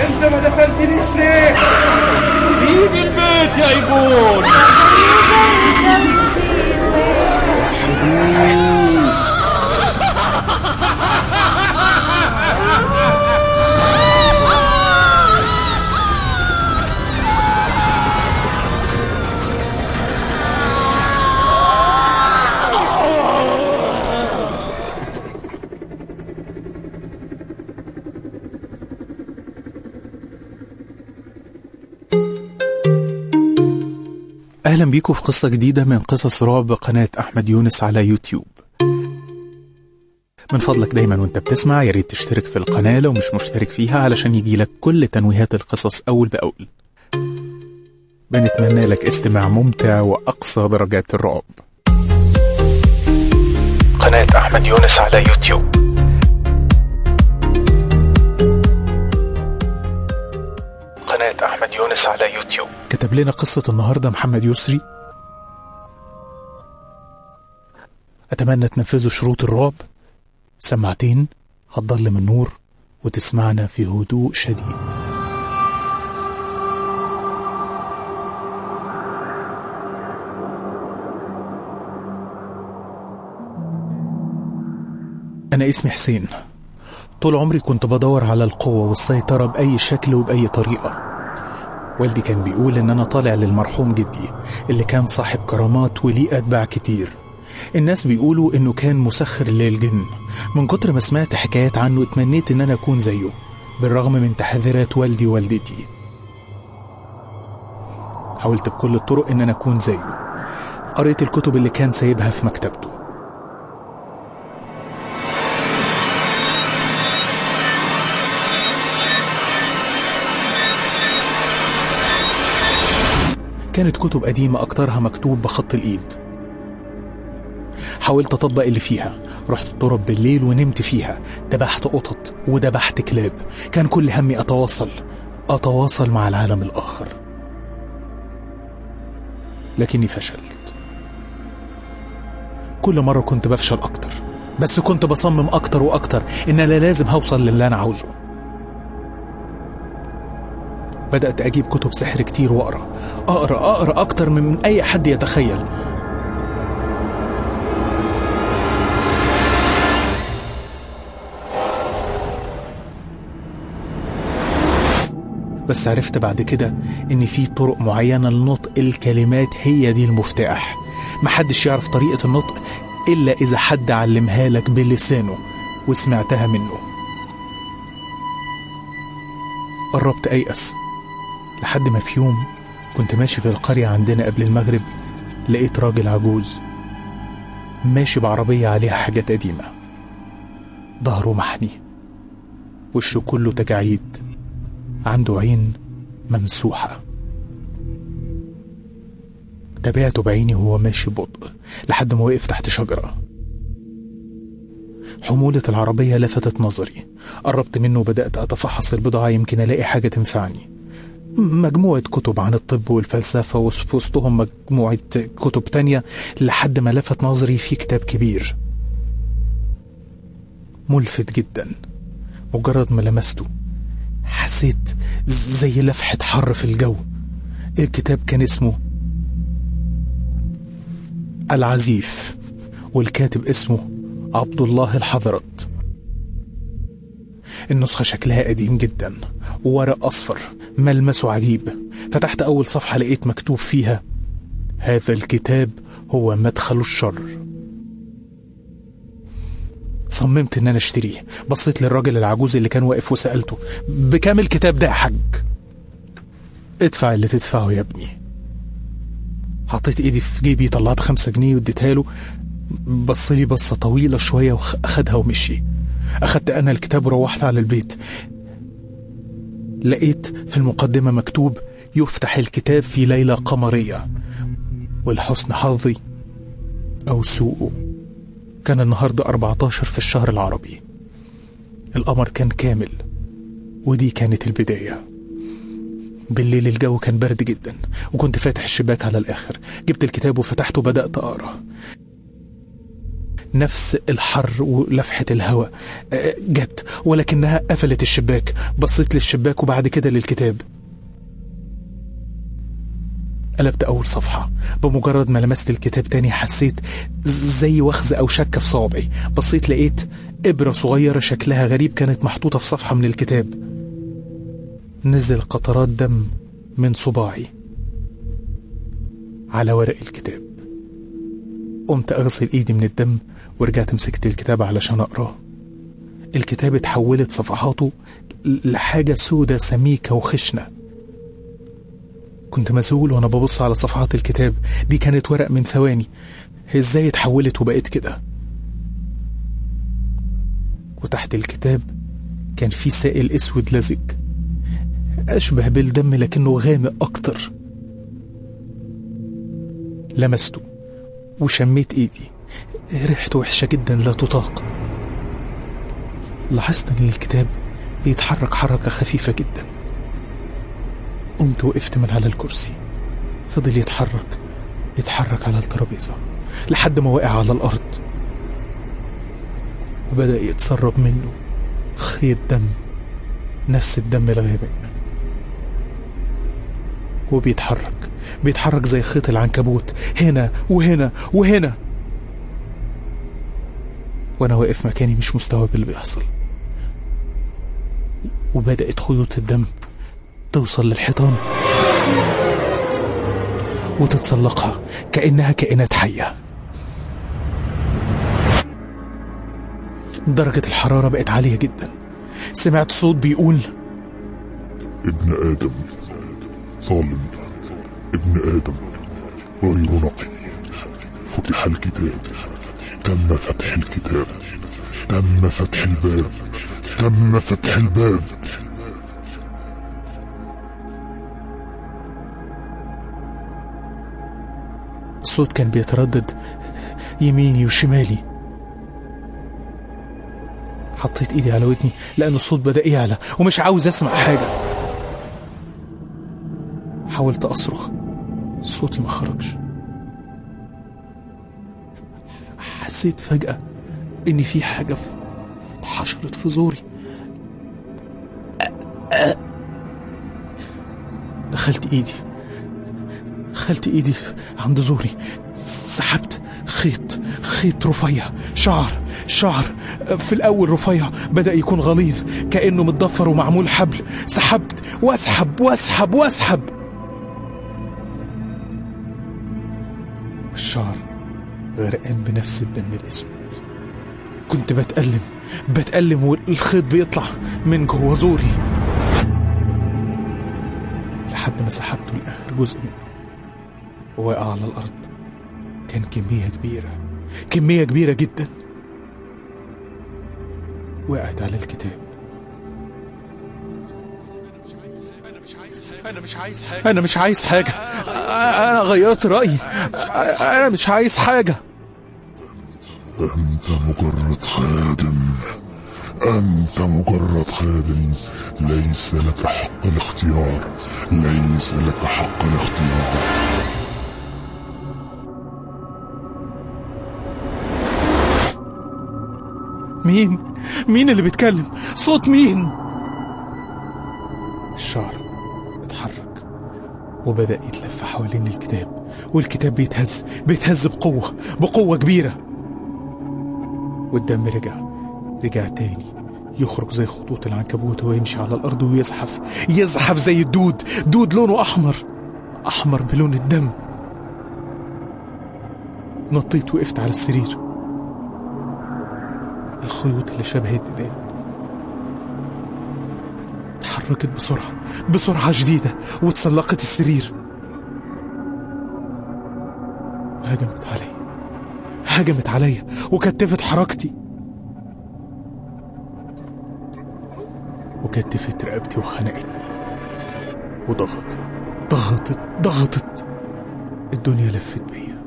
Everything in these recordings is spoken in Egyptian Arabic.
انت ما دفنتنيش ليه سيب البيت يا ايبون أهلا بيكم في قصة جديدة من قصص رعب قناة أحمد يونس على يوتيوب من فضلك دايما وانت بتسمع يا ريت تشترك في القناة لو مش مشترك فيها علشان يجيلك كل تنويهات القصص أول بأول بنتمنى لك استماع ممتع وأقصى درجات الرعب قناة أحمد يونس على يوتيوب قناة أحمد يونس على يوتيوب كتب لنا قصة النهاردة محمد يسري أتمنى تنفذوا شروط الرعب سماعتين هتضلم النور وتسمعنا في هدوء شديد أنا اسمي حسين طول عمري كنت بدور على القوة والسيطرة بأي شكل وبأي طريقة والدي كان بيقول إن أنا طالع للمرحوم جدي اللي كان صاحب كرامات وليه أتباع كتير الناس بيقولوا إنه كان مسخر للجن من كتر ما سمعت حكايات عنه اتمنيت إن أنا أكون زيه بالرغم من تحذيرات والدي ووالدتي حاولت بكل الطرق إن أنا أكون زيه قريت الكتب اللي كان سايبها في مكتبته كانت كتب قديمة أكترها مكتوب بخط الإيد حاولت أطبق اللي فيها رحت الطرب بالليل ونمت فيها دبحت قطط ودبحت كلاب كان كل همي أتواصل أتواصل مع العالم الآخر لكني فشلت كل مرة كنت بفشل أكتر بس كنت بصمم أكتر وأكتر إن أنا لازم هوصل للي أنا عاوزه بدأت أجيب كتب سحر كتير وأقرأ أقرأ أقرأ أكتر من أي حد يتخيل بس عرفت بعد كده إن في طرق معينة لنطق الكلمات هي دي المفتاح محدش يعرف طريقة النطق إلا إذا حد علمها لك بلسانه وسمعتها منه قربت أيأس لحد ما في يوم كنت ماشي في القرية عندنا قبل المغرب لقيت راجل عجوز ماشي بعربية عليها حاجات قديمة ظهره محني وشه كله تجاعيد عنده عين ممسوحة تابعته بعيني وهو ماشي ببطء لحد ما وقف تحت شجرة حمولة العربية لفتت نظري قربت منه وبدأت أتفحص البضاعة يمكن ألاقي حاجة تنفعني مجموعة كتب عن الطب والفلسفة وفي وسطهم مجموعة كتب تانية لحد ما لفت نظري في كتاب كبير ملفت جدا مجرد ما لمسته حسيت زي لفحة حر في الجو الكتاب كان اسمه العزيف والكاتب اسمه عبد الله الحضرت النسخة شكلها قديم جدا وورق أصفر ملمسه عجيب فتحت أول صفحة لقيت مكتوب فيها هذا الكتاب هو مدخل الشر صممت ان انا اشتريه بصيت للراجل العجوز اللي كان واقف وسألته بكام الكتاب ده يا حاج ادفع اللي تدفعه يا ابني حطيت ايدي في جيبي طلعت خمسة جنيه واديتها له بص لي بصة طويلة شوية واخدها ومشي اخدت انا الكتاب وروحت على البيت لقيت في المقدمة مكتوب يفتح الكتاب في ليلة قمرية ولحسن حظي أو سوءه كان النهاردة 14 في الشهر العربي القمر كان كامل ودي كانت البداية بالليل الجو كان برد جدا وكنت فاتح الشباك على الآخر جبت الكتاب وفتحته وبدأت أقرأ نفس الحر ولفحة الهواء آه، جت ولكنها قفلت الشباك بصيت للشباك وبعد كده للكتاب قلبت أول صفحة بمجرد ما لمست الكتاب تاني حسيت زي وخز أو شكة في صوابعي بصيت لقيت إبرة صغيرة شكلها غريب كانت محطوطة في صفحة من الكتاب نزل قطرات دم من صباعي على ورق الكتاب قمت أغسل إيدي من الدم ورجعت مسكت الكتاب علشان أقراه الكتاب اتحولت صفحاته لحاجة سودة سميكة وخشنة كنت مسؤول وانا ببص على صفحات الكتاب دي كانت ورق من ثواني ازاي اتحولت وبقت كده وتحت الكتاب كان في سائل اسود لزج اشبه بالدم لكنه غامق اكتر لمسته وشميت ايدي ريحته وحشه جدا لا تطاق لاحظت ان الكتاب بيتحرك حركه خفيفه جدا قمت وقفت من على الكرسي فضل يتحرك يتحرك على الترابيزة لحد ما وقع على الأرض وبدأ يتسرب منه خيط دم نفس الدم الغامق وبيتحرك بيتحرك زي خيط العنكبوت هنا وهنا وهنا وانا واقف مكاني مش مستوعب اللي بيحصل وبدأت خيوط الدم توصل للحيطان وتتسلقها كأنها كائنات حية درجة الحرارة بقت عالية جدا سمعت صوت بيقول ابن آدم ظالم ابن آدم غير نقي فتح الكتاب تم فتح الكتاب تم فتح الباب تم فتح الباب الصوت كان بيتردد يميني وشمالي حطيت ايدي على ودني لان الصوت بدا يعلى ومش عاوز اسمع حاجه حاولت اصرخ صوتي ما خرجش حسيت فجاه ان في حاجه في- اتحشرت في زوري دخلت ايدي دخلت ايدي عند زوري سحبت خيط خيط رفيع شعر شعر في الاول رفيع بدا يكون غليظ كانه متضفر ومعمول حبل سحبت واسحب واسحب واسحب والشعر غرقان بنفس الدم الاسود كنت بتألم بتألم والخيط بيطلع من جوه زوري لحد ما سحبته لآخر جزء منه ووقع على الأرض كان كمية كبيرة كمية كبيرة جدا وقعت على الكتاب أنا مش عايز حاجة أنا مش عايز حاجة أنا غيرت رأيي أنا مش عايز حاجة أنت مجرد خادم أنت مجرد خادم ليس لك حق الاختيار ليس لك حق الاختيار مين مين اللي بيتكلم صوت مين الشعر اتحرك وبدأ يتلف حوالين الكتاب والكتاب بيتهز بيتهز بقوة بقوة كبيرة والدم رجع رجع تاني يخرج زي خطوط العنكبوت ويمشي على الأرض ويزحف يزحف زي الدود دود لونه أحمر أحمر بلون الدم نطيت وقفت على السرير الخيوط اللي شبه الديدان اتحركت بسرعة بسرعة شديدة واتسلقت السرير وهجمت عليا هجمت عليا وكتفت حركتي وكتفت رقبتي وخنقتني وضغطت ضغطت ضغطت الدنيا لفت بيا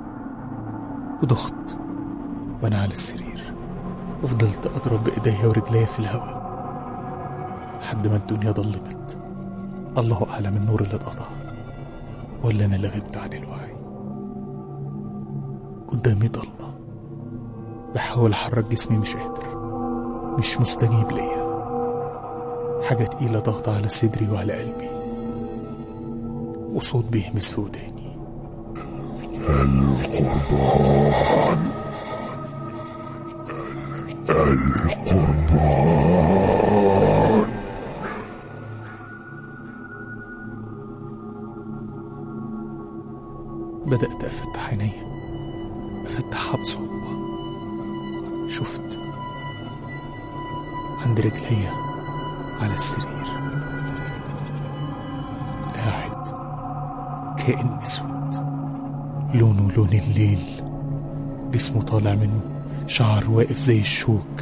وضغط وانا على السرير وفضلت اضرب بايديا ورجليا في الهواء لحد ما الدنيا ضلمت الله اعلم النور اللي اتقطع ولا انا اللي غبت عن الوعي قدامي ضلمه بحاول أحرك جسمي مش قادر مش مستجيب ليا حاجة تقيلة ضغط على صدري وعلى قلبي وصوت بيهمس في وداني بدأت أفتح عيني أفتحها بصعوبة شفت عند رجليا على السرير قاعد كائن اسود لونه لون الليل جسمه طالع منه شعر واقف زي الشوك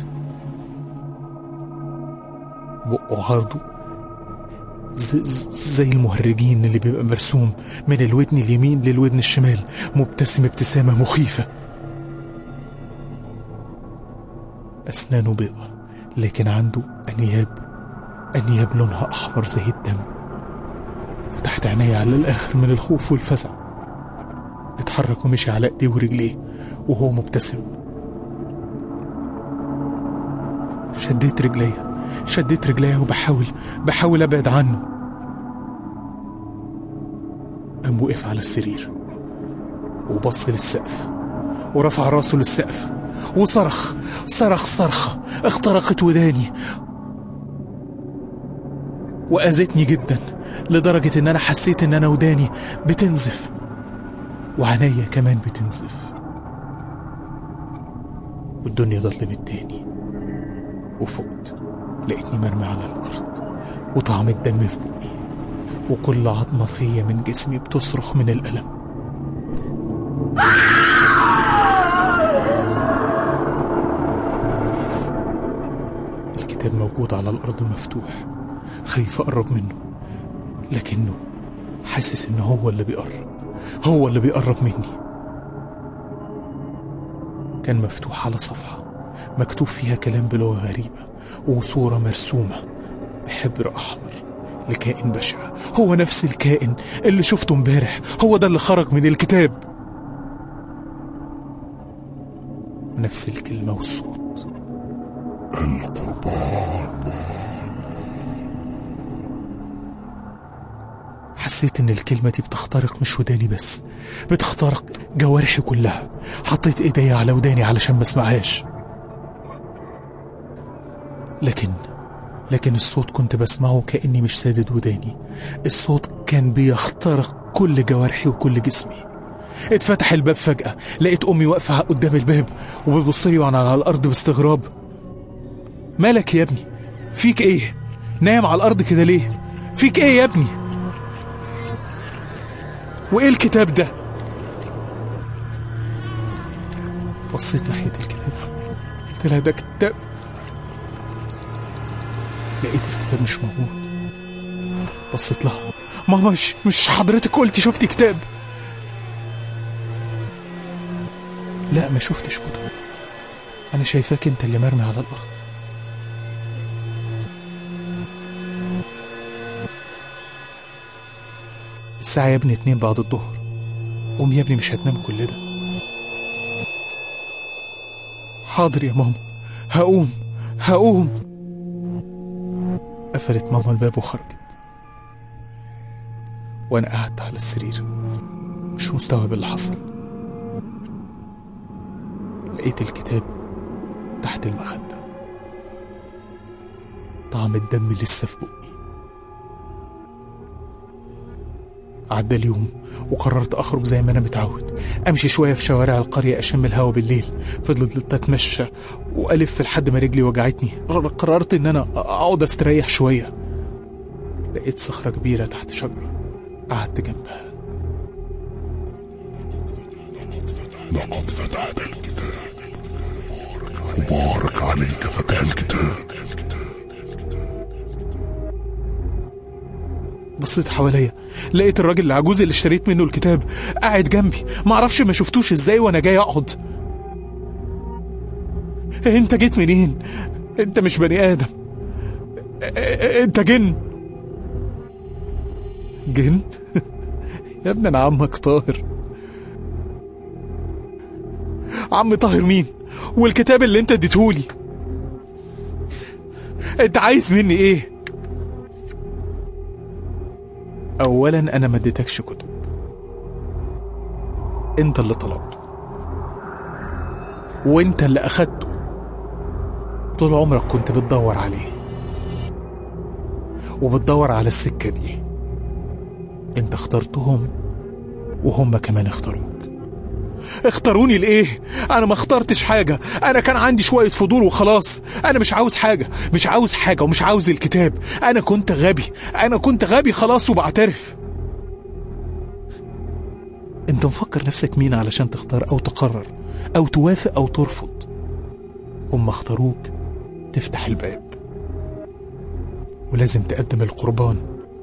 بقه عرضه ز- ز- زي المهرجين اللي بيبقى مرسوم من الودن اليمين للودن الشمال مبتسم ابتسامة مخيفة أسنانه بيضة لكن عنده أنياب أنياب لونها أحمر زي الدم فتحت عيني على الآخر من الخوف والفزع اتحرك ومشي على ايديه ورجليه وهو مبتسم شديت رجليا شديت رجليا وبحاول بحاول ابعد عنه قام وقف على السرير وبص للسقف ورفع راسه للسقف وصرخ صرخ صرخة اخترقت وداني وأذتني جدا لدرجة إن أنا حسيت إن أنا وداني بتنزف وعينيا كمان بتنزف والدنيا ضلمت تاني وفقت لقيتني مرمي على الأرض وطعم الدم في بقي وكل عظمة فيا من جسمي بتصرخ من الألم الكتاب موجود على الأرض مفتوح خايف أقرب منه لكنه حاسس إن هو اللي بيقرب هو اللي بيقرب مني كان مفتوح على صفحة مكتوب فيها كلام بلغة غريبة وصورة مرسومة بحبر أحمر لكائن بشع هو نفس الكائن اللي شفته امبارح هو ده اللي خرج من الكتاب نفس الكلمة والصوت حسيت ان الكلمة دي بتخترق مش وداني بس بتخترق جوارحي كلها حطيت ايديا على وداني علشان ما اسمعهاش لكن لكن الصوت كنت بسمعه كأني مش سادد وداني الصوت كان بيخترق كل جوارحي وكل جسمي اتفتح الباب فجأة لقيت أمي واقفة قدام الباب وبتبصلي وأنا على الأرض باستغراب مالك يا ابني فيك ايه نايم على الأرض كده ليه فيك ايه يا ابني وايه الكتاب ده بصيت ناحية الكتاب قلت لها ده كتاب لقيت الكتاب مش موجود بصيت لها ماما مش مش حضرتك قلتي شفتي كتاب لا ما شفتش كتب انا شايفاك انت اللي مرمي على الارض الساعة يا ابني اتنين بعد الظهر قوم يا ابني مش هتنام كل ده حاضر يا ماما هقوم هقوم قفلت ماما الباب وخرجت وانا قعدت على السرير مش مستوعب اللي حصل لقيت الكتاب تحت المخدة طعم الدم لسه في بقي عدى اليوم وقررت اخرج زي ما انا متعود امشي شويه في شوارع القريه اشم الهوا بالليل فضلت اتمشى والف لحد ما رجلي وجعتني قررت ان انا اقعد استريح شويه لقيت صخره كبيره تحت شجره قعدت جنبها لقد فتحت الكتاب مبارك عليك فتح الكتاب بصيت حواليا لقيت الراجل العجوز اللي اشتريت منه الكتاب قاعد جنبي معرفش ما شفتوش ازاي وانا جاي اقعد انت جيت منين انت مش بني ادم انت جن جن يا ابني انا عمك طاهر عم طاهر مين والكتاب اللي انت اديتهولي انت عايز مني ايه اولا انا ما اديتكش كتب انت اللي طلبته وانت اللي اخدته طول عمرك كنت بتدور عليه وبتدور على السكة دي انت اخترتهم وهم كمان اختاروك اختاروني لايه انا ما اخترتش حاجة انا كان عندي شوية فضول وخلاص انا مش عاوز حاجة مش عاوز حاجة ومش عاوز الكتاب انا كنت غبي انا كنت غبي خلاص وبعترف انت مفكر نفسك مين علشان تختار او تقرر او توافق او ترفض هم اختاروك تفتح الباب ولازم تقدم القربان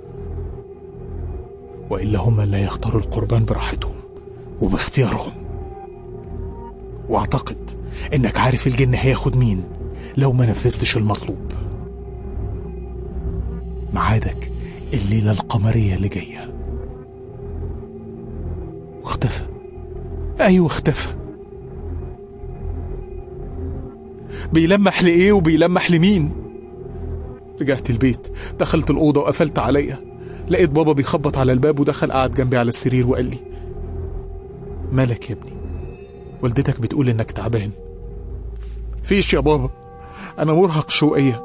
والا هم اللي هيختاروا القربان براحتهم وباختيارهم واعتقد انك عارف الجن هياخد مين لو ما نفذتش المطلوب ميعادك الليلة القمرية اللي جاية واختفى ايوه اختفى بيلمح لايه وبيلمح لمين رجعت البيت دخلت الأوضة وقفلت عليا لقيت بابا بيخبط على الباب ودخل قعد جنبي على السرير وقال لي مالك يا ابني والدتك بتقول انك تعبان فيش يا بابا انا مرهق شوية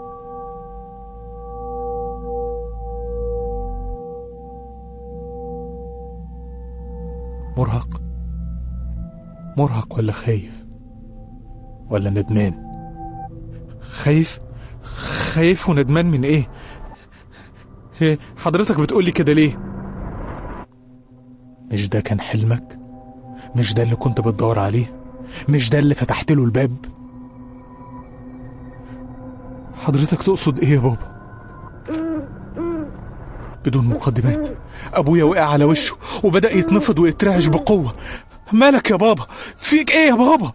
مرهق مرهق ولا خايف ولا ندمان خايف خايف وندمان من ايه هي حضرتك بتقولي كده ليه مش ده كان حلمك مش ده اللي كنت بتدور عليه مش ده اللي فتحت له الباب حضرتك تقصد ايه يا بابا بدون مقدمات ابويا وقع على وشه وبدا يتنفض ويترعش بقوه مالك يا بابا فيك ايه يا بابا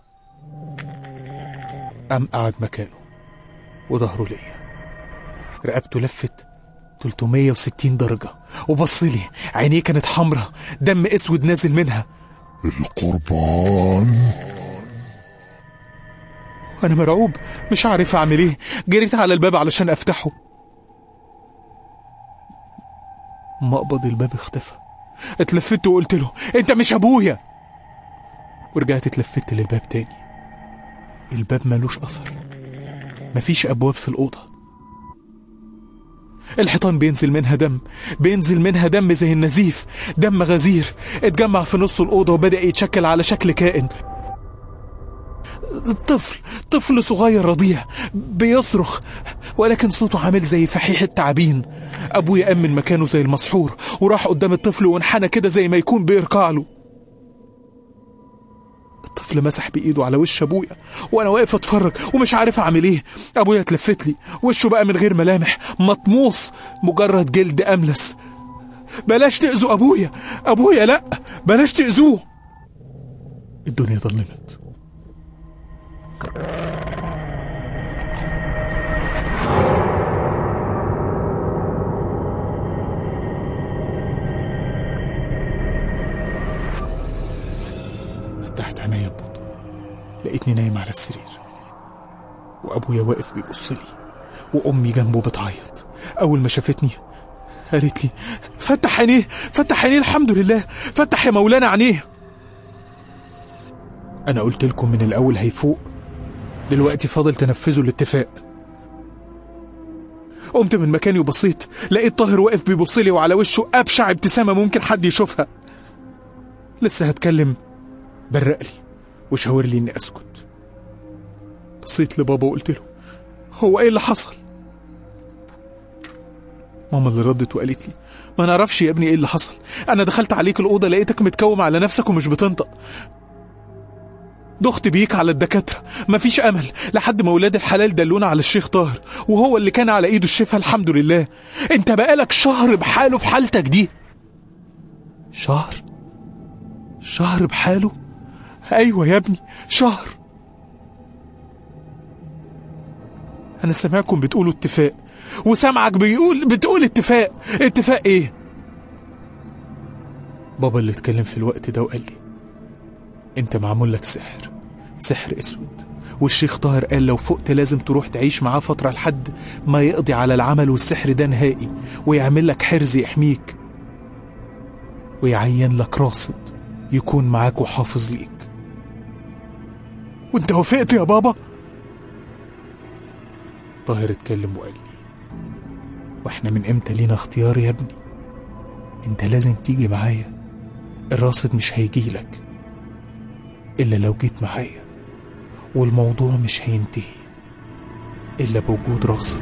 قام قعد مكانه وظهره ليا رقبته لفت 360 درجة وبص لي عينيه كانت حمرة دم اسود نازل منها القربان انا مرعوب مش عارف اعمل ايه جريت على الباب علشان افتحه مقبض الباب اختفى اتلفت وقلت له انت مش ابويا ورجعت اتلفت للباب تاني الباب ملوش اثر مفيش ابواب في الاوضه الحيطان بينزل منها دم بينزل منها دم زي النزيف دم غزير اتجمع في نص الأوضة وبدأ يتشكل على شكل كائن طفل طفل صغير رضيع بيصرخ ولكن صوته عامل زي فحيح التعابين أبويا قام من مكانه زي المسحور وراح قدام الطفل وانحنى كده زي ما يكون بيركع له الطفل مسح بايده على وش ابويا وانا واقف اتفرج ومش عارف اعمل ايه ابويا اتلفت لي وشه بقى من غير ملامح مطموس مجرد جلد املس بلاش تاذوا ابويا ابويا لا بلاش تاذوه الدنيا ظلمت فتحت عينيا ببطء لقيتني نايم على السرير وابويا واقف بيبص لي وامي جنبه بتعيط اول ما شافتني قالت لي فتح عينيه فتح عينيه الحمد لله فتح يا مولانا عينيه انا قلت لكم من الاول هيفوق دلوقتي فاضل تنفذوا الاتفاق قمت من مكاني وبصيت لقيت طاهر واقف بيبص لي وعلى وشه ابشع ابتسامه ممكن حد يشوفها لسه هتكلم برق لي وشاور لي اني اسكت بصيت لبابا وقلت له هو ايه اللي حصل ماما اللي ردت وقالت لي ما نعرفش يا ابني ايه اللي حصل انا دخلت عليك الاوضه لقيتك متكوم على نفسك ومش بتنطق دخت بيك على الدكاترة مفيش أمل لحد ما ولاد الحلال دلونا على الشيخ طاهر وهو اللي كان على إيده الشفاء الحمد لله أنت بقالك شهر بحاله في حالتك دي شهر شهر بحاله أيوة يا ابني شهر أنا سامعكم بتقولوا اتفاق وسامعك بيقول بتقول اتفاق اتفاق إيه بابا اللي اتكلم في الوقت ده وقال لي انت معمول لك سحر سحر اسود والشيخ طاهر قال لو فقت لازم تروح تعيش معاه فترة لحد ما يقضي على العمل والسحر ده نهائي ويعمل لك حرز يحميك ويعين لك راصد يكون معاك وحافظ ليك وانت وافقت يا بابا طاهر اتكلم وقال لي واحنا من امتى لينا اختيار يا ابني انت لازم تيجي معايا الراصد مش هيجيلك الا لو جيت معايا والموضوع مش هينتهي الا بوجود راصد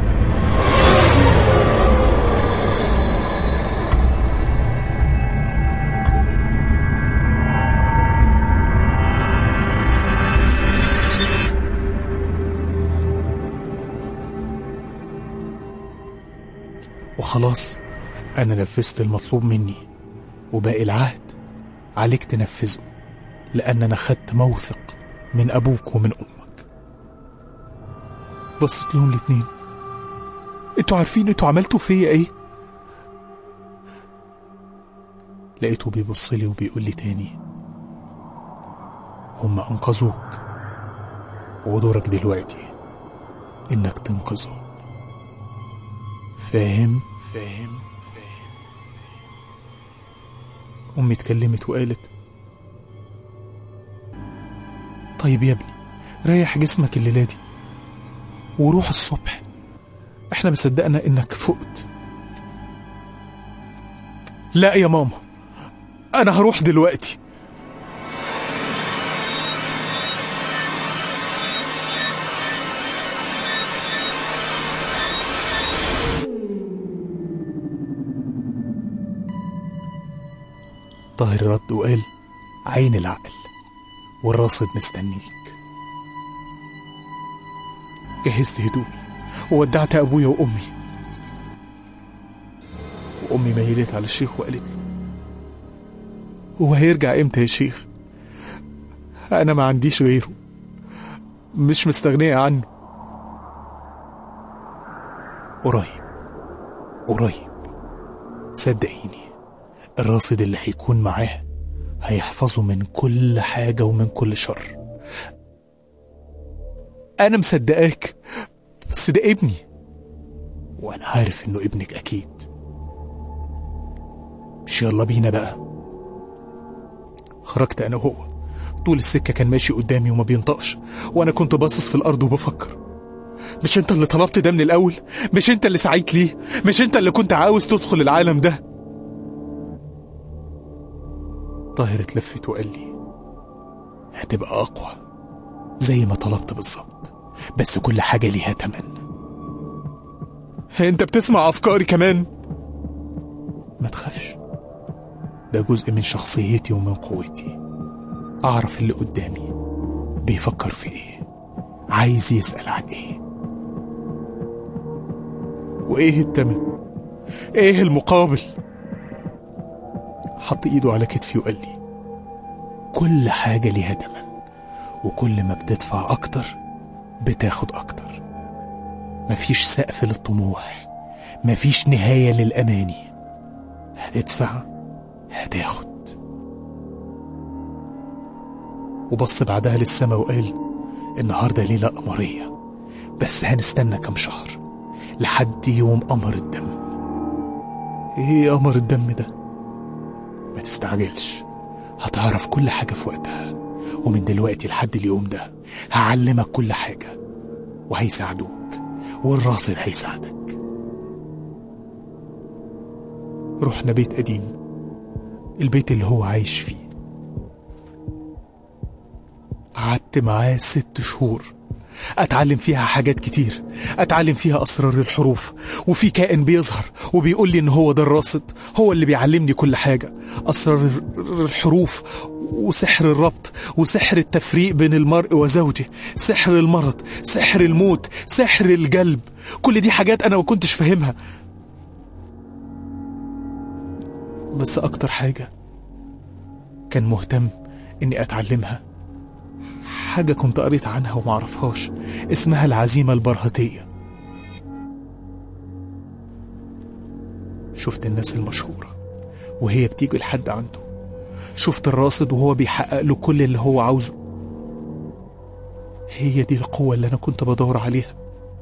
وخلاص أنا نفذت المطلوب مني وباقي العهد عليك تنفذه لأن أنا خدت موثق من أبوك ومن أمك بصيت لهم الاتنين انتوا عارفين انتوا عملتوا فيا ايه لقيته بيبص لي وبيقول لي تاني هم أنقذوك ودورك دلوقتي إنك تنقذهم فاهم فاهم فاهم أمي اتكلمت وقالت طيب يا ابني ريح جسمك الليلة دي وروح الصبح احنا ما صدقنا انك فقت لا يا ماما انا هروح دلوقتي طاهر رد وقال عين العقل والراصد مستنيك جهزت هدومي وودعت أبويا وأمي وأمي ميلت على الشيخ وقالت له هو هيرجع إمتى يا شيخ أنا ما عنديش غيره مش مستغنية عنه قريب قريب صدقيني الراصد اللي هيكون معاه هيحفظه من كل حاجة ومن كل شر أنا مصدقاك بس ده ابني وأنا عارف إنه ابنك أكيد مش يلا بينا بقى خرجت أنا وهو طول السكة كان ماشي قدامي وما بينطقش وأنا كنت باصص في الأرض وبفكر مش أنت اللي طلبت ده من الأول مش أنت اللي سعيت ليه مش أنت اللي كنت عاوز تدخل العالم ده طاهر اتلفت وقال لي هتبقى أقوى زي ما طلبت بالظبط بس كل حاجة ليها تمن انت بتسمع أفكاري كمان ما تخافش ده جزء من شخصيتي ومن قوتي أعرف اللي قدامي بيفكر في إيه عايز يسأل عن إيه وإيه التمن إيه المقابل حط إيده على كتفي وقال لي كل حاجة ليها تمن وكل ما بتدفع أكتر بتاخد أكتر مفيش سقف للطموح مفيش نهاية للأماني هتدفع هتاخد وبص بعدها للسما وقال النهاردة ليلة قمرية بس هنستنى كام شهر لحد يوم قمر الدم ايه قمر الدم ده ما تستعجلش هتعرف كل حاجة في وقتها ومن دلوقتي لحد اليوم ده هعلمك كل حاجة وهيساعدوك والراصد هيساعدك رحنا بيت قديم البيت اللي هو عايش فيه قعدت معاه ست شهور اتعلم فيها حاجات كتير اتعلم فيها اسرار الحروف وفي كائن بيظهر وبيقول لي ان هو ده الراصد هو اللي بيعلمني كل حاجه اسرار الحروف وسحر الربط وسحر التفريق بين المرء وزوجه سحر المرض سحر الموت سحر الجلب كل دي حاجات انا ما كنتش فاهمها بس اكتر حاجه كان مهتم اني اتعلمها حاجة كنت قريت عنها ومعرفهاش اسمها العزيمة البرهتية شفت الناس المشهورة وهي بتيجي لحد عنده شفت الراصد وهو بيحقق له كل اللي هو عاوزه هي دي القوة اللي أنا كنت بدور عليها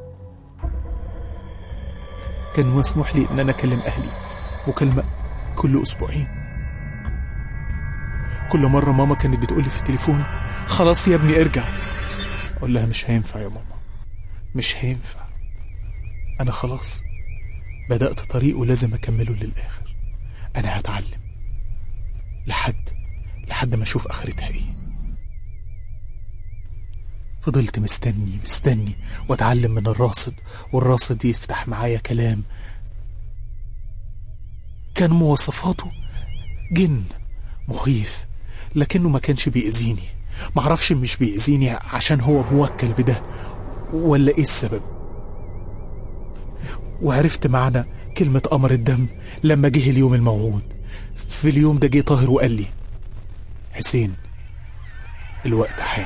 كان مسموح لي إن أنا أكلم أهلي مكالمة كل أسبوعين كل مرة ماما كانت بتقولي في التليفون خلاص يا ابني ارجع أقول لها مش هينفع يا ماما مش هينفع أنا خلاص بدأت طريق ولازم أكمله للآخر أنا هتعلم لحد لحد ما أشوف آخرتها إيه فضلت مستني مستني وأتعلم من الراصد والراصد يفتح معايا كلام كان مواصفاته جن مخيف لكنه ما كانش بيأذيني معرفش مش بيأذيني عشان هو موكل بده ولا ايه السبب وعرفت معنى كلمة قمر الدم لما جه اليوم الموعود في اليوم ده جه طاهر وقال لي حسين الوقت حان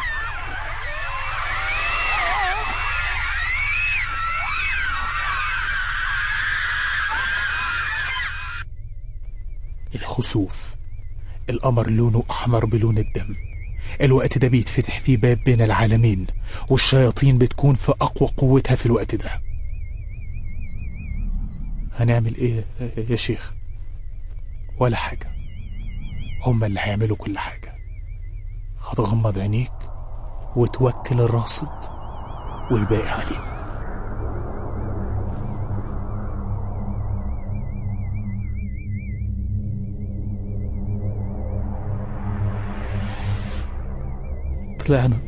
الخسوف القمر لونه أحمر بلون الدم الوقت ده بيتفتح فيه باب بين العالمين والشياطين بتكون في أقوى قوتها في الوقت ده هنعمل إيه يا شيخ ولا حاجة هما اللي هيعملوا كل حاجة هتغمض عينيك وتوكل الراصد والباقي عليه طلعنا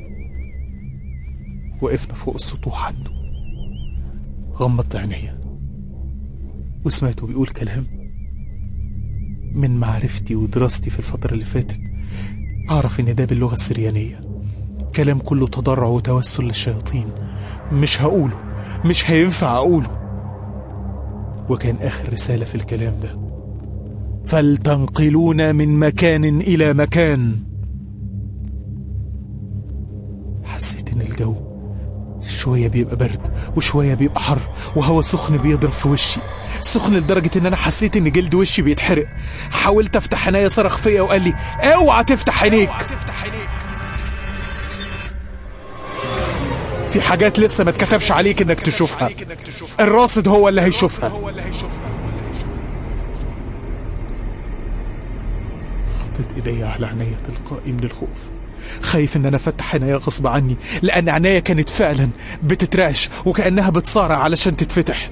وقفنا فوق السطوح عنده غمضت عينيا وسمعته بيقول كلام من معرفتي ودراستي في الفترة اللي فاتت أعرف إن ده باللغة السريانية كلام كله تضرع وتوسل للشياطين مش هقوله مش هينفع أقوله وكان آخر رسالة في الكلام ده فلتنقلون من مكان إلى مكان حسيت ان الجو شوية بيبقى برد وشوية بيبقى حر وهوا سخن بيضرب في وشي سخن لدرجة ان انا حسيت ان جلد وشي بيتحرق حاولت افتح عينيا صرخ فيا وقال لي اوعى تفتح عينيك في حاجات لسه ما اتكتبش عليك انك تشوفها الراصد هو اللي هيشوفها حطيت ايديا على عينيا تلقائي من الخوف خايف ان انا افتح عينيا غصب عني لان عينيا كانت فعلا بتترعش وكانها بتصارع علشان تتفتح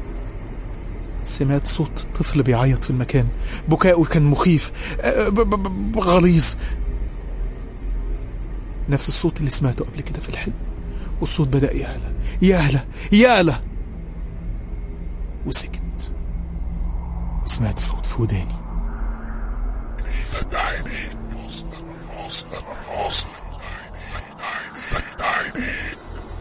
سمعت صوت طفل بيعيط في المكان بكاؤه كان مخيف آه، ب- ب- ب- غليظ نفس الصوت اللي سمعته قبل كده في الحلم والصوت بدأ يعلى يعلى يعلى وسكت وسمعت صوت في وداني فتح عينيك الراصد الراصد الراصد فتح عينيك فتح عينيك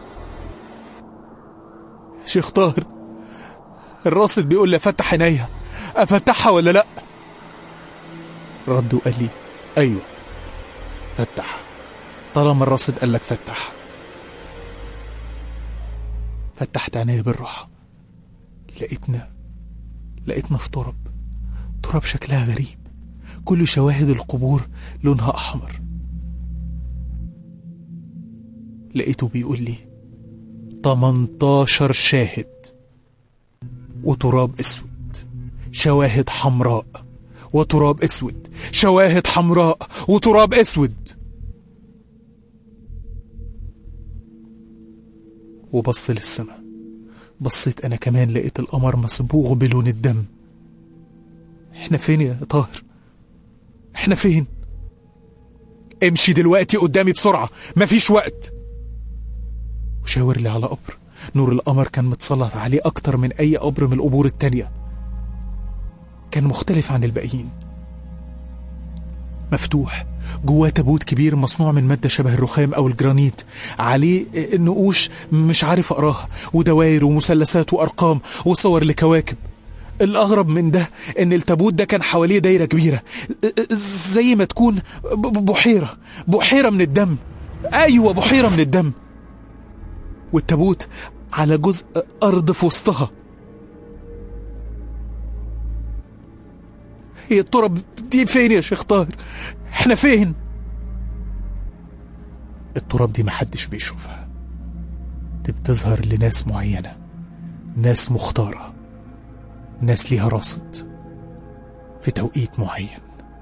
شيخ طاهر الراصد بيقول لي افتح عينيا افتحها ولا لا رد وقال لي ايوه فتحها طالما الراصد قال لك فتحها فتحت عينيا بالراحه لقيتنا لقيتنا في تراب تراب شكلها غريب كل شواهد القبور لونها احمر لقيته بيقول لي 18 شاهد وتراب اسود شواهد حمراء وتراب اسود شواهد حمراء وتراب اسود وبص للسماء بصيت انا كمان لقيت القمر مصبوغ بلون الدم احنا فين يا طاهر احنا فين امشي دلوقتي قدامي بسرعة مفيش وقت وشاور لي على قبر نور القمر كان متسلط عليه أكتر من أي قبر من القبور التانية كان مختلف عن الباقيين مفتوح جواه تابوت كبير مصنوع من مادة شبه الرخام أو الجرانيت عليه نقوش مش عارف أقراها ودواير ومثلثات وأرقام وصور لكواكب الأغرب من ده إن التابوت ده كان حواليه دايرة كبيرة زي ما تكون ب- ب- بحيرة بحيرة من الدم أيوة بحيرة من الدم والتابوت على جزء أرض في وسطها هي التراب دي فين يا شيخ طاهر احنا فين التراب دي محدش بيشوفها دي بتظهر لناس معينة ناس مختارة ناس ليها راصد في توقيت معين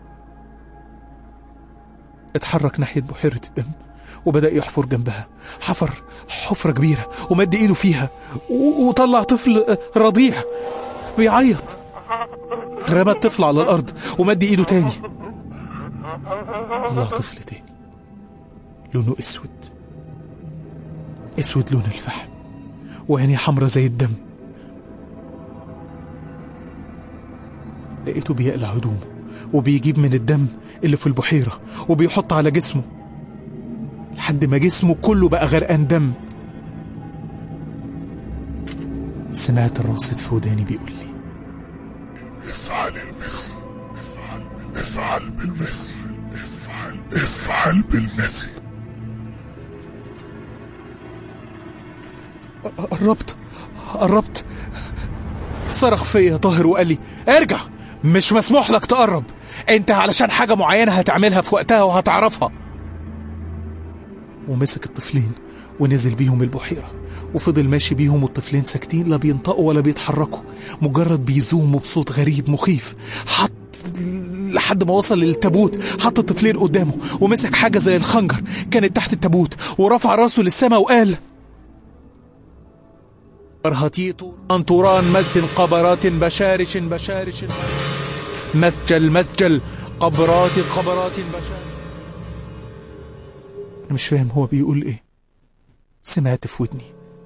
اتحرك ناحية بحيرة الدم وبدأ يحفر جنبها حفر حفرة كبيرة ومد ايده فيها و- وطلع طفل رضيع بيعيط رمى الطفل على الأرض ومد ايده تاني طلع طفل تاني لونه اسود اسود لون الفحم وعينيه حمرا زي الدم لقيته بيقلع هدومه وبيجيب من الدم اللي في البحيرة وبيحط على جسمه لحد ما جسمه كله بقى غرقان دم سمعت الراصد في وداني بيقول لي افعل المثل افعل افعل بالمثل افعل افعل بالمثل قربت قربت صرخ فيا طاهر وقال لي ارجع مش مسموح لك تقرب انت علشان حاجة معينة هتعملها في وقتها وهتعرفها ومسك الطفلين ونزل بيهم البحيرة وفضل ماشي بيهم والطفلين ساكتين لا بينطقوا ولا بيتحركوا مجرد بيزوموا بصوت غريب مخيف حط لحد ما وصل للتابوت حط الطفلين قدامه ومسك حاجة زي الخنجر كانت تحت التابوت ورفع راسه للسماء وقال أرهتي طوران طوران مد قبرات بشارش بشارش مثجل مثجل قبرات قبرات بشارش أنا مش فاهم هو بيقول إيه سمعت في ودني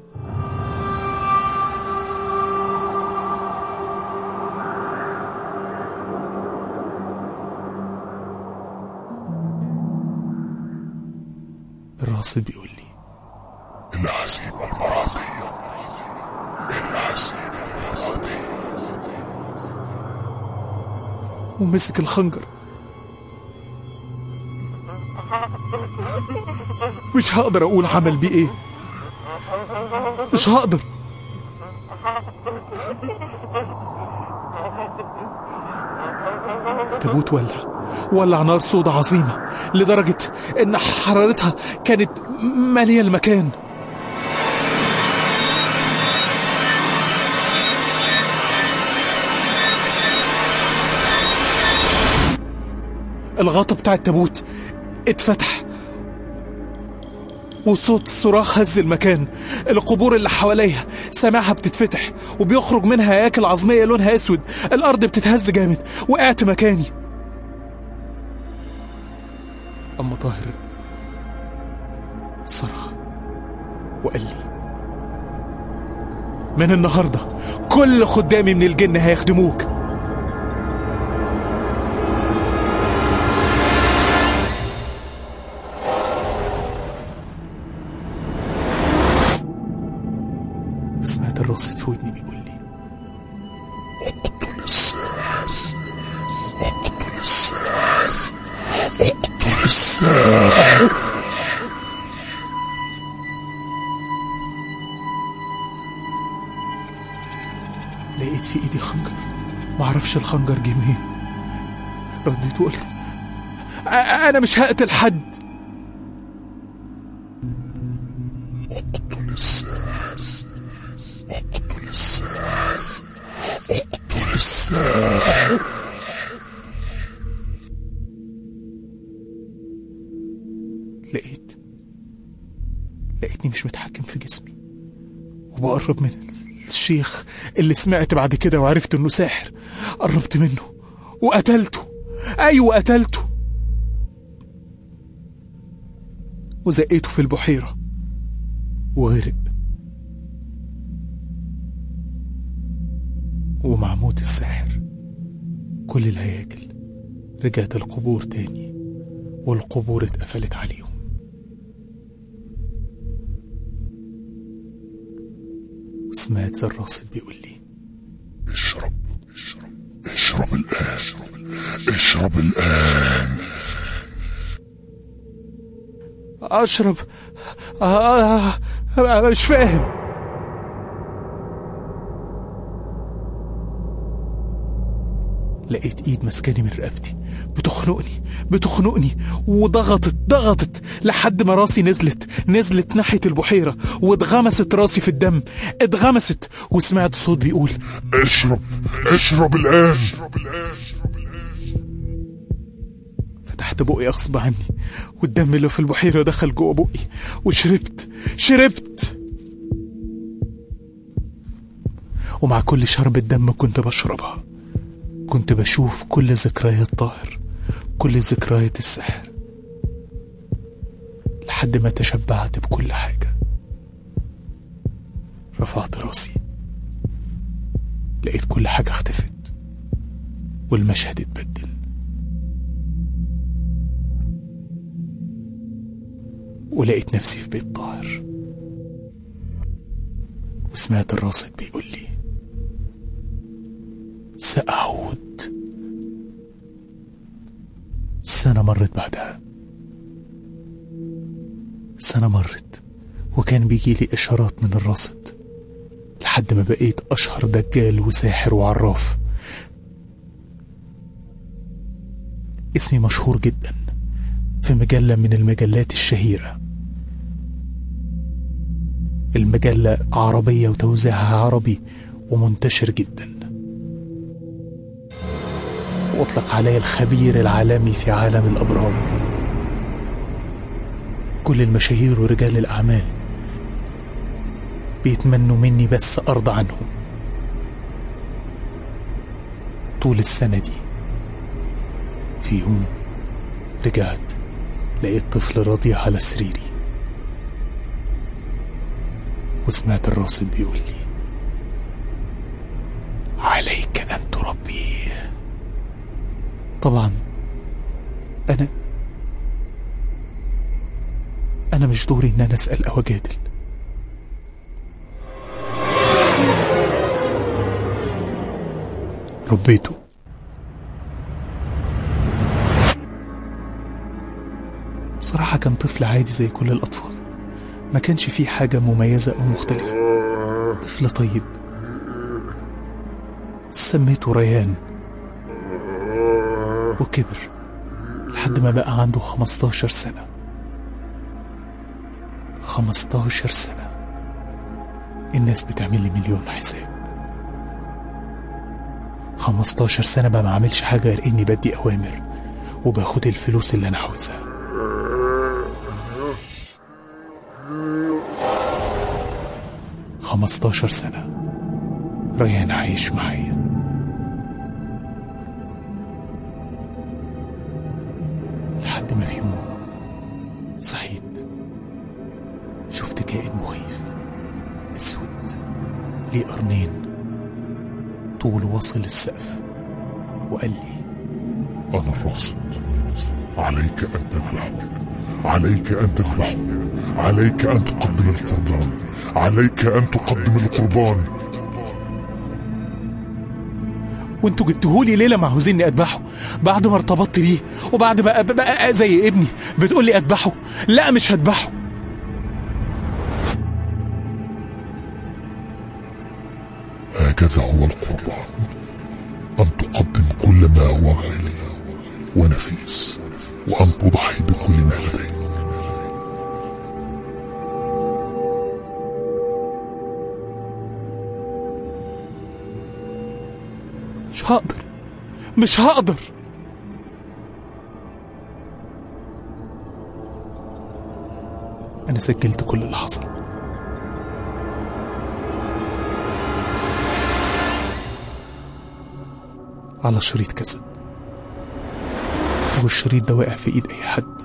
الراصد بيقول لي العزيمة المرضية العزيمة المرضية ومسك الخنجر مش هقدر اقول عمل بيه ايه مش هقدر تابوت ولع ولع نار سودة عظيمة لدرجة ان حرارتها كانت مالية المكان الغطا بتاع التابوت اتفتح وصوت الصراخ هز المكان القبور اللي حواليها سماعها بتتفتح وبيخرج منها هياكل عظمية لونها اسود الارض بتتهز جامد وقعت مكاني اما طاهر صرخ وقال لي من النهارده كل خدامي من الجن هيخدموك سمعت الراصد في ودني بيقول لي اقتل الساحر اقتل الساحر اقتل الساحر لقيت في ايدي خنجر معرفش الخنجر جه منين رديت وقلت "أ- انا مش هقتل حد اقتل الساحر اقتل الساحر اقتل الساحر لقيت لقيتني مش متحكم في جسمي وبقرب من الشيخ اللي سمعت بعد كده وعرفت انه ساحر قربت منه وقتلته ايوه قتلته وزقيته في البحيرة وغرق ومع موت الساحر كل الهياكل رجعت القبور تاني والقبور اتقفلت عليهم وسمعت الراصد بيقول لي اشرب اشرب اشرب الآن اشرب الآن أشرب آه آه آه مش فاهم لقيت إيد مسكاني من رقبتي بتخنقني بتخنقني وضغطت ضغطت لحد ما راسي نزلت نزلت ناحية البحيرة واتغمست راسي في الدم اتغمست وسمعت صوت بيقول اشرب اشرب الآن فتحت بقي غصب عني والدم اللي في البحيرة دخل جوه بقي وشربت شربت ومع كل شربة دم كنت بشربها كنت بشوف كل ذكريات طاهر كل ذكريات السحر لحد ما تشبعت بكل حاجة رفعت راسي لقيت كل حاجة اختفت والمشهد اتبدل ولقيت نفسي في بيت طاهر وسمعت الراصد بيقول لي سأعود سنة مرت بعدها سنة مرت وكان بيجي لي إشارات من الراصد لحد ما بقيت أشهر دجال وساحر وعراف اسمي مشهور جدا في مجلة من المجلات الشهيرة المجلة عربية وتوزيعها عربي ومنتشر جدا وأطلق علي الخبير العالمي في عالم الأبراج كل المشاهير ورجال الأعمال بيتمنوا مني بس أرضى عنهم طول السنة دي في يوم رجعت لقيت طفل رضيع على سريري وسمعت الراصد بيقول لي عليك أن تربيه طبعا أنا أنا مش دوري إن أنا أسأل أو أجادل ربيته بصراحة كان طفل عادي زي كل الأطفال ما كانش فيه حاجة مميزة أو مختلفة طفل طيب سميته ريان وكبر لحد ما بقى عنده 15 سنة 15 سنة الناس بتعمل لي مليون حساب 15 سنة بقى ما عملش حاجة غير إني بدي أوامر وباخد الفلوس اللي أنا عاوزها خمستاشر سنة ريان عايش معايا لحد ما في يوم صحيت شفت كائن مخيف اسود ليه قرنين طوله وصل السقف وقال لي أنا الراصد عليك أن تذبح عليك أن تذبح عليك أن تقدم القربان عليك أن تقدم القربان وانتوا جبتهولي ليه لما عاوزيني اذبحه بعد ما ارتبطت بيه وبعد ما بقى, بقى زي ابني بتقول لي اذبحه لا مش هذبحه هكذا هو القربان أن تقدم كل ما هو غالي ونفيس وأن تضحي بكل ما لديك مش هقدر مش هقدر انا سجلت كل اللي حصل على شريط كاسيت والشريط ده واقع في ايد اي حد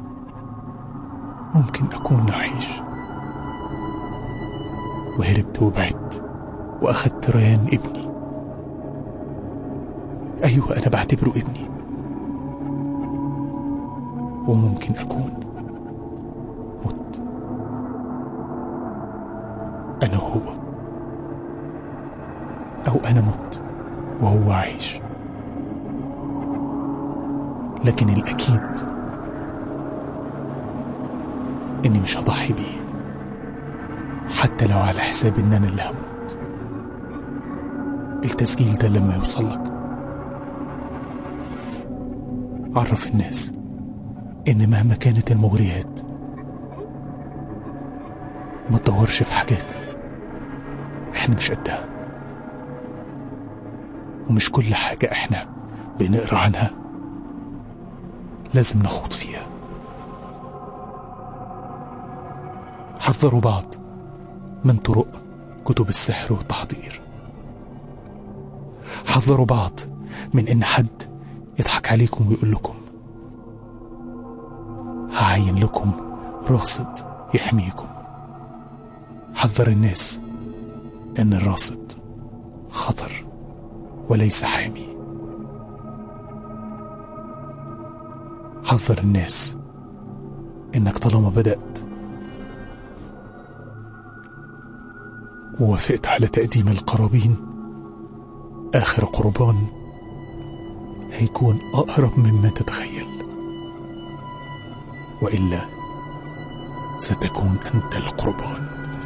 ممكن اكون عايش وهربت وبعدت واخدت ريان ابني ايوه انا بعتبره ابني وممكن اكون مت انا هو او انا مت وهو عايش لكن الاكيد اني مش هضحي بيه حتى لو على حساب ان انا اللي هموت التسجيل ده لما يوصل لك عرف الناس إن مهما كانت المغريات ما تدورش في حاجات احنا مش قدها ومش كل حاجة احنا بنقرا عنها لازم نخوض فيها حذروا بعض من طرق كتب السحر والتحضير حذروا بعض من ان حد يضحك عليكم ويقول لكم هعين لكم راصد يحميكم حذر الناس ان الراصد خطر وليس حامي حذر الناس انك طالما بدأت ووافقت على تقديم القرابين آخر قربان هيكون أقرب مما تتخيل وإلا ستكون أنت القربان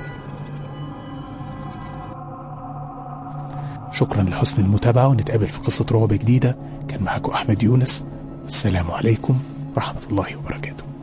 شكرا لحسن المتابعة ونتقابل في قصة رعب جديدة كان معكم أحمد يونس السلام عليكم ورحمة الله وبركاته